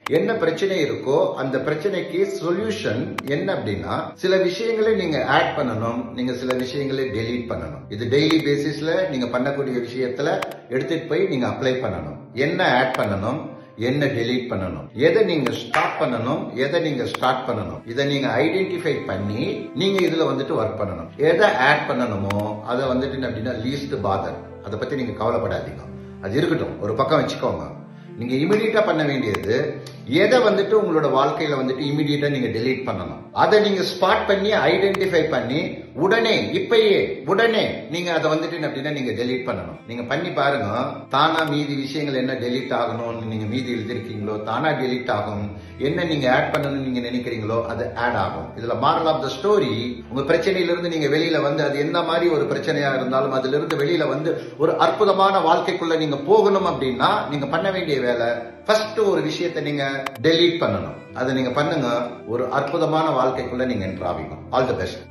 என்ன பிரச்சனை இருக்கோ அந்த பிரச்சனைக்கு சொல்யூஷன் என்ன அப்படின்னா சில விஷயங்களை நீங்க ஆட் பண்ணணும் நீங்க சில விஷயங்களை டெலீட் பண்ணணும் இது டெய்லி பேசிஸ்ல நீங்க பண்ணக்கூடிய விஷயத்துல எடுத்துட்டு போய் நீங்க அப்ளை பண்ணணும் என்ன ஆட் பண்ணணும் என்ன டெலீட் பண்ணணும் எதை நீங்க ஸ்டாப் பண்ணணும் எதை நீங்க ஸ்டார்ட் பண்ணணும் இதை நீங்க ஐடென்டிஃபை பண்ணி நீங்க இதுல வந்துட்டு ஒர்க் பண்ணணும் எதை ஆட் பண்ணணுமோ அதை வந்துட்டு அப்படின்னா லீஸ்ட் பாதர் அதை பத்தி நீங்க கவலைப்படாதீங்க அது இருக்கட்டும் ஒரு பக்கம் வச்சுக்கோங்க நீங்க இமிடியட்டா பண்ண வேண்டியது எதை வந்துட்டு உங்களோட வாழ்க்கையில வந்துட்டு இமிடியட்டா நீங்க டெலீட் பண்ணணும் அதை நீங்க ஸ்பாட் பண்ணி ஐடென்டிஃபை பண்ணி உடனே இப்பயே உடனே நீங்க அதை வந்துட்டு என்ன அப்படின்னா நீங்க டெலீட் பண்ணணும் நீங்க பண்ணி பாருங்க தானா மீதி விஷயங்கள் என்ன டெலீட் ஆகணும்னு நீங்க மீதி எழுதிருக்கீங்களோ தானா டெலீட் ஆகும் என்ன நீங்க ஆட் பண்ணணும்னு நீங்க நினைக்கிறீங்களோ அது ஆட் ஆகும் இதுல மாரல் ஆஃப் த ஸ்டோரி உங்க பிரச்சனையில இருந்து நீங்க வெளியில வந்து அது எந்த மாதிரி ஒரு பிரச்சனையா இருந்தாலும் அதுல இருந்து வெளியில வந்து ஒரு அற்புதமான வாழ்க்கைக்குள்ள நீங்க போகணும் அப்படின்னா நீங்க பண்ண வேண்டிய வேலை ஃபர்ஸ்ட் ஒரு விஷயத்தை நீங்க டெலீட் பண்ணணும் அதை நீங்க பண்ணுங்க ஒரு அற்புதமான வாழ்க்கைக்குள்ள நீங்க என்ட்ராவீங்க ஆல் தி பெஸ்ட்